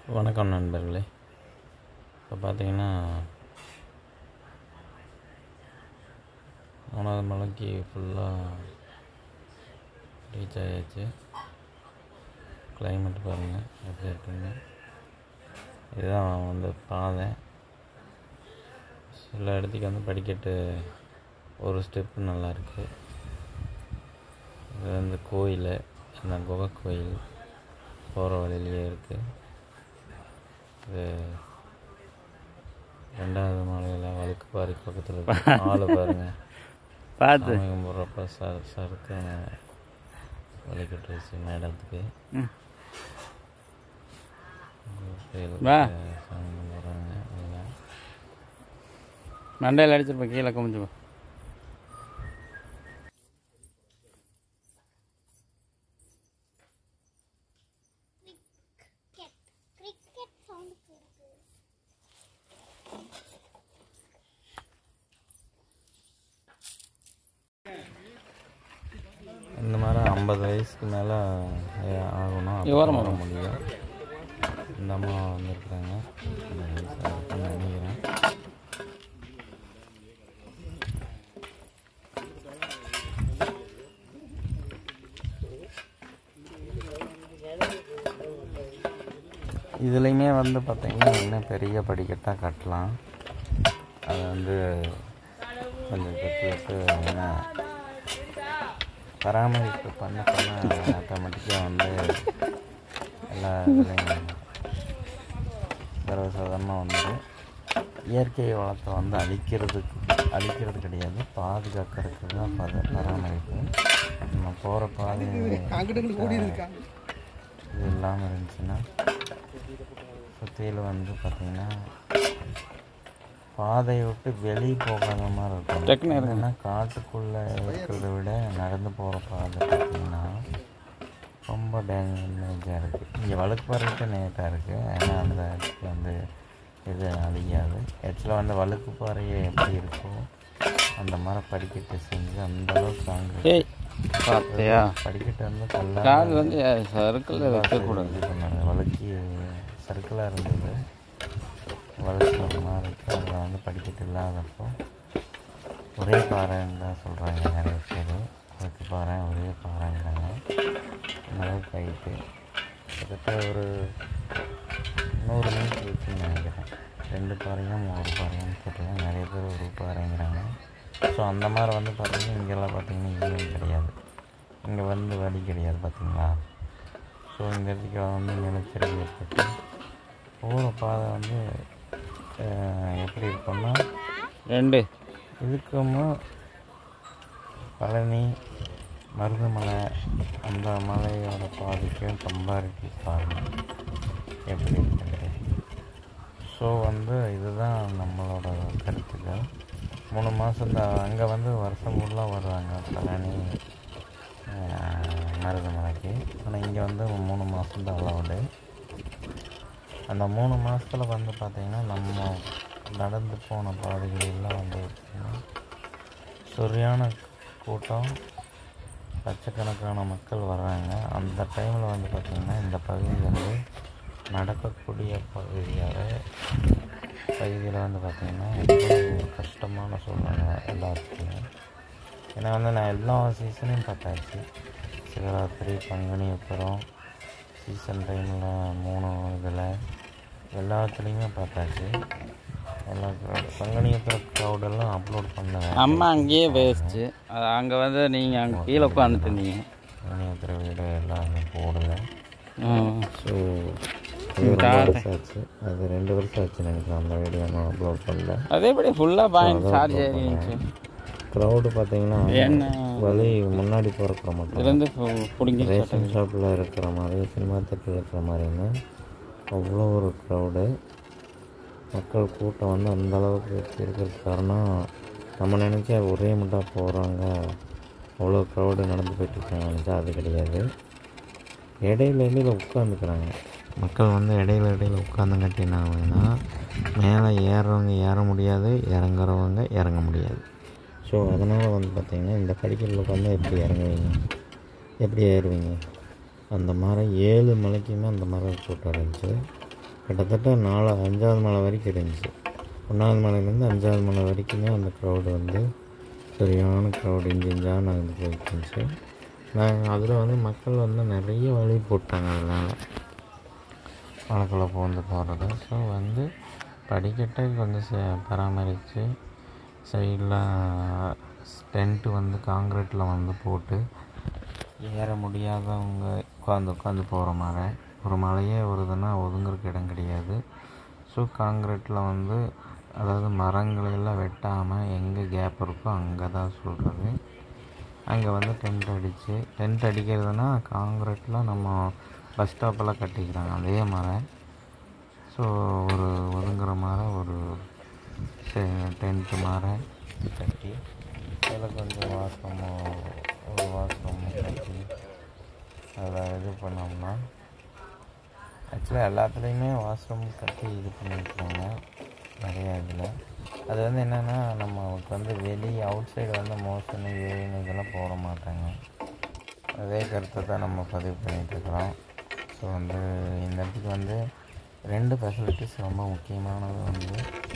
வணக்கம் நண்பர்களே இப்போ பார்த்தீங்கன்னா மூணாவது மலைக்கு ஃபுல்லாக ரீச் ஆயாச்சு கிளைமேட் பாருங்கள் எப்படி இருக்குங்க இதுதான் வந்து பாதை சில இடத்துக்கு வந்து படிக்கட்டு ஒரு ஸ்டெப்பு நல்லா இருக்கு இது வந்து கோயில் அந்த குகை கோயில் போகிற வழியிலேயே இருக்குது இது ரெண்டாவது மலையில் வழுக்கு பாறைக்கு பக்கத்தில் இருக்கு ஆள் பாருங்க பார்த்து சாமி கும்பிட்றப்ப சர் சறுக்கு வலிக்கிட்டு வச்சு மேடத்துக்கு ம். கோயிலுக்கு வா. சாமி கும்பிட்றாங்க எல்லாம் மண்டையில் அடிச்சிருப்பேன் கீழே குமிஞ்சு போ. கிரிக்கெட் கிரிக்கெட் சவுண்ட் இருக்கு இந்த மாதிரி ஐம்பது வயசுக்கு மேலே ஆகணும் இங்க ஓரமா அப்போ வர முடியும் இந்த அம்மா வந்திருக்குறாங்க இந்த வயசு இருக்குன்னு நினைக்கிறேன் இதுலேயுமே வந்து பார்த்திங்கன்னா இன்னும் பெரிய படிக்கட்டாக கட்டலாம் அது வந்து கொஞ்சம் கட்டி விட்டு ஏன்னா பராமரிப்பு பண்ண பண்ண ஆட்டோமேட்டிக்காக வந்து எல்லா இதுலேயும் சர்வசாதாரணமாக வந்து இயற்கை வளத்தை வந்து அழிக்கிறதுக்கு அழிக்கிறது கிடையாது பாதுகாக்கிறதுக்கு தான் பத பராமரிப்பு நம்ம போகிற பாதை இது இல்லாமல் இருந்துச்சுன்னா சுற்றியில் வந்து பார்த்திங்கன்னா பாதையை விட்டு வெளியே போகாத மாதிரி இருக்கும் டக்குன்னு இருங்க. ஏன்னா காட்டுக்குள்ளே இருக்கிறத விட நடந்து போகிற பாதை பார்த்திங்கன்னா ரொம்ப டேமேஜாக இருக்குது இங்கே வழுக்குப்பாறைக்கு நேட்டாக இருக்குது ஏன்னா அந்த இடத்துல வந்து இது அழியாது ஆக்சுவலாக வந்து வழுக்குப்பாறையே எப்படி இருக்கோ அந்த மாதிரி படிக்கட்டு செஞ்சு அந்த அளவுக்கு அங்கே ஏய் பார்த்தியா படிக்கட்டு வந்து கல்லா கால் வந்து சர்க்கிளில் வைக்கக்கூடாது இது பண்ணாங்க வழுக்கி சர்க்கிளாக இருந்தது வழுக்கு ஒரு மாதிரி இருக்கு அதில் வந்து படிக்கட்டு இல்லாதப்போ ஒரே பாறைன்னு தான் சொல்கிறாங்க நிறைய பேர் வழுக்கு பாறை ஒரே பாறைங்கிறாங்க அந்த அளவுக்கு ஹைட்டு கிட்டத்தட்ட ஒரு நூறு மீட்டர் இருக்குன்னு நினைக்கிறேன் ரெண்டு பாறையும் ஒரு பாறையும் தெரியல நிறைய பேர் ஒரு பாறைங்கிறாங்க ஸோ அந்த மாதிரி வந்து பார்த்திங்கன்னா இங்கெல்லாம் பார்த்திங்கன்னா ஈவன் கிடையாது இங்கே வந்து வழி கிடையாது பார்த்தீங்களா ஸோ இந்த இடத்துக்கு வந்து நிலச்சரிவு ஏற்பட்டு போகிற பாதை வந்து அஹ், எப்படி இருக்கும்னா ரெண்டு இதுக்குமோ பழனி மருதமலை அந்த மலையோட பாதைக்கும் கம்பேரிட்டிவ் பாருங்கள் எப்படி இருக்குன்ட்டு ஸோ வந்து இதுதான் நம்மளோட கருத்துக்கள் மூணு மாதம் தான் அங்கே வந்து வருஷம் ஃபுல்லாக வருவாங்க பழனி அஹ், மருதமலைக்கு ஆனால் இங்கே வந்து மூணு மாதம் தான் அலவுடு அந்த மூணு மாதத்தில் வந்து பார்த்திங்கன்னா நம்ம நடந்து போன பாதைகள் எல்லாம் வந்து பார்த்திங்கன்னா சரியான கூட்டம் லட்சக்கணக்கான மக்கள் வர்றாங்க அந்த டைமில் வந்து பார்த்திங்கன்னா இந்த பகுதி வந்து நடக்கக்கூடிய பகுதியாக பகுதியில் வந்து பார்த்திங்கன்னா எவ்வளோ கஷ்டமான சூழ்நிலை எல்லாத்துக்குமே ஏன்னா வந்து நான் எல்லா சீசனையும் பார்த்தாச்சு சிவராத்திரி பங்குனி உத்தரம் சீசன் டைமில் மூணு இதில் எல்லாத்துலேயுமே பார்த்தாச்சு எல்லா crowd- பங்குனி உத்தர க்ரௌடெல்லாம் அப்லோட் பண்ணேன் அம்மா அங்கேயே வேஸ்ட்டு அது அங்கே வந்து நீங்கள் அங்கே கீழே உட்காந்துட்டு இருந்தீங்க பங்குனி உத்தர வீடு எல்லாமே போடுவேன் ம் ஸோ அது ரொம்ப வருஷம் ஆச்சு அது ரெண்டு வருஷம் ஆச்சு நினைக்கிறேன் அந்த வீடியோ நான் அப்லோட் பண்ணல அதே படி ஃபுல்லாக பாயிண்ட் சார்ஜ் ஏறிச்சு க்ரௌடு பார்த்தீங்கன்னா என்ன வழி முன்னாடி போகிற மட்டும் இதுலேருந்து பிடிங்கி ரேஷன் ஷாப்பில் இருக்கிற மாதிரி சினிமா தேட்டரில் இருக்கிற மாதிரின்னு அவ்வளோ ஒரு க்ரௌடு மக்கள் கூட்டம் வந்து அந்த அளவுக்கு இருக்கிறதுக்கு காரணம் நம்ம நினச்சா ஒரே முட்டா போகிறாங்க அவ்வளோ க்ரௌடு நடந்து போயிட்டுருக்காங்க நினச்சா அது கிடையாது இடையில இடையில உட்காந்துக்கிறாங்க மக்கள் வந்து இடையில இடையில உட்காந்துங்காட்டி என்ன ஆகுதுன்னா மேலே ஏறுறவங்க ஏற முடியாது இறங்குறவங்க இறங்க முடியாது ஸோ அதனால் வந்து பார்த்திங்கன்னா இந்த படிக்கட்டில் உட்காந்து எப்படி இறங்குவீங்க எப்படி ஏறுவீங்க அந்த மரம் ஏழு மலைக்குமே அந்த மரம் கூட்டம் இருந்துச்சு கிட்டத்தட்ட நாலு அஞ்சாவது மலை வரைக்கும் இருந்துச்சு ஒன்றாவது மலையிலேருந்து அஞ்சாவது மலை வரைக்குமே அந்த க்ரௌடு வந்து சரியான க்ரௌடு இஞ்சி இஞ்சாக நகர்ந்து போயிட்டு இருந்துச்சு நாங்கள் அதில் வந்து மக்கள் வந்து நிறைய வழி போட்டாங்க அதனால் மலைக்குள்ளே பூந்து போகிறது ஸோ வந்து படிக்கட்டை கொஞ்சம் ச- பராமரித்து சைடில் டென்ட்டு வந்து காங்கிரீட்டில் வந்து போட்டு ஏற முடியாதவங்க உட்காந்து உட்காந்து போகிற மாதிரி ஒரு மலையே வருதுன்னா ஒதுங்குறதுக்கு இடம் கிடையாது ஸோ காங்கிரீட்டில் வந்து அதாவது மரங்களை எல்லாம் வெட்டாமல் எங்கே கேப் இருக்கோ அங்கே தான் சொல்கிறது அங்கே வந்து டென்ட் அடித்து டென்ட் அடிக்கிறதுனா காங்கிரீட்டில் நம்ம பஸ் ஸ்டாப்பெல்லாம் கட்டிக்கிறாங்க அதே மாதிரி ஸோ ஒரு ஒதுங்குற மாதிரி ஒரு டென்ட்டு மாதிரி கட்டி அதில் கொஞ்சம் வாசம் ஒரு வாசம் கட்டி அதில் இது பண்ணோம்னா ஆக்சுவலாக எல்லாத்துலேயுமே வாஷ்ரூம் கட்டி இது பண்ணியிருக்காங்க நிறையா இதில் அது வந்து என்னென்னா நமக்கு வந்து வெளியே அவுட் சைடு வந்து மோஷனு யூரின் இதெல்லாம் போட மாட்டாங்க அதே கருத்தை தான் நம்ம பதிவு பண்ணிகிட்ருக்குறோம் ஸோ வந்து இந்த இடத்துக்கு வந்து ரெண்டு ஃபெசிலிட்டிஸ் ரொம்ப முக்கியமானது வந்து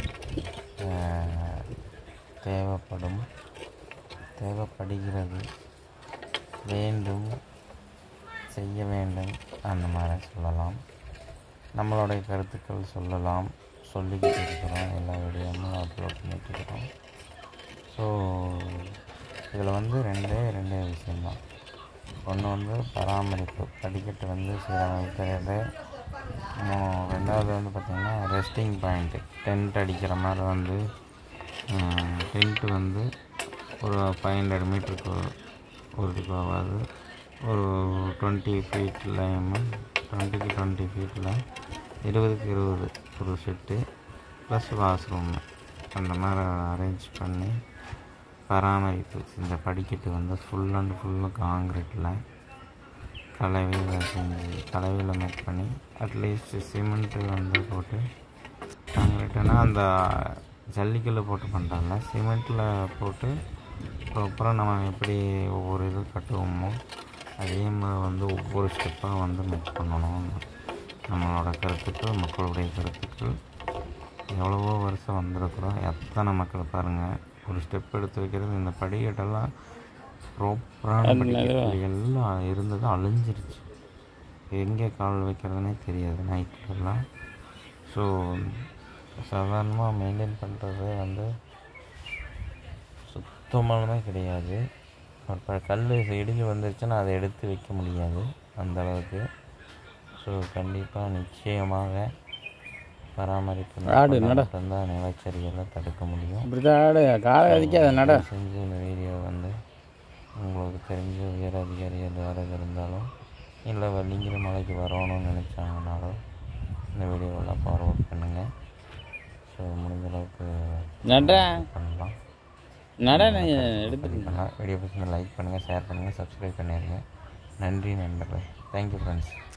ஆஹ், தேவைப்படும் தேவைப்படுகிறது வேண்டும் செய்ய வேண்டும் அந்த மாதிரி சொல்லலாம் நம்மளுடைய கருத்துக்கள் சொல்லலாம் சொல்லிக்கிட்டு இருக்கிறோம் எல்லா வீடியோவும் அப்லோட் பண்ணிட்டு இருக்கிறோம் ஸோ இதில் வந்து ரெண்டே ரெண்டே விஷயம்தான் ஒன்று வந்து பராமரிப்பு படிக்கட்டு வந்து சீரமைக்கிறது மூ- ரெண்டாவது வந்து பார்த்திங்கன்னா ரெஸ்டிங் பாயிண்ட்டு டென்ட் அடிக்கிற மாதிரி வந்து டென்ட்டு வந்து ஒரு ஃபைவ் ஹண்ட்ரட் மீட்டருக்கு ஒரு போகாது ஒரு டுவெண்ட்டி ஃபீட்லையும் டுவெண்ட்டிக்கு டுவெண்ட்டி ஃபீட்டில் இருபதுக்கு இருபது ஒரு செட்டு ப்ளஸ் வாஷ்ரூம் அந்த மாதிரி அரேஞ்ச் பண்ணி பராமரிப்பு இந்த படிக்கட்டு வந்து ஃபுல் அண்ட் ஃபுல்லு காங்கிரீட்டில் கலவையில் செஞ்சு கலவையில் மேக் பண்ணி அட்லீஸ்ட் சிமெண்ட்டு வந்து போட்டு காங்கிரீட்டுனா அந்த ஜல்லிக்கல்ல போட்டு பண்ணுறாங்க சிமெண்ட்டில் போட்டு ப்ராப்பராக நம்ம எப்படி ஒவ்வொரு இது கட்டுவோமோ அதே மாதிரி வந்து ஒவ்வொரு ஸ்டெப்பாக வந்து மேக் பண்ணணும் நம்மளோட கருத்துக்கள் மக்களுடைய கருத்துக்கள் எவ்வளவோ வருஷம் வந்திருக்கிறோம் எத்தனை மக்கள் பாருங்கள் ஒரு ஸ்டெப் எடுத்து வைக்கிறது இந்த படிக்கட்டெல்லாம் ப்ராப்பரான படிக்கட்டு எல்லாம் இருந்தது அழிஞ்சிருச்சு எங்கே கால் வைக்கிறதுனே தெரியாது நைட்லலாம் ஸோ சாதாரணமாக மெயின்டைன் பண்ணுறது வந்து சுத்தமானமே கிடையாது இப்போ கல் இடிஞ்சு வந்துருச்சுன்னா அதை எடுத்து வைக்க முடியாது அந்த அளவுக்கு ஸோ கண்டிப்பாக நிச்சயமாக பராமரிப்பு ஆடு, நட. மட்டும்தான் நிலச்சரிகளை தடுக்க முடியும் இப்படி தான் ஆடு காலை அடிக்காத நட தயவு செஞ்சு இந்த வீடியோ வந்து உங்களுக்கு தெரிஞ்ச உயர் அதிகாரிகள் யாராவது இருந்தாலும் இல்லை வள்ளிங்கிற மலைக்கு வரணும்னு நினச்சாங்கனாலும் இந்த வீடியோவெல்லாம் ஃபார்வர்ட் பண்ணுங்கள் ஸோ முடிஞ்ச அளவுக்கு நட பண்ணலாம் நட நான் எடுத்துட்டு பண்ணலாம் வீடியோ பிடிச்சி லைக் பண்ணுங்கள் ஷேர் பண்ணுங்கள் சப்ஸ்கிரைப் பண்ணிடுங்க நன்றி நண்பர்களே தேங்க்யூ ஃப்ரெண்ட்ஸ்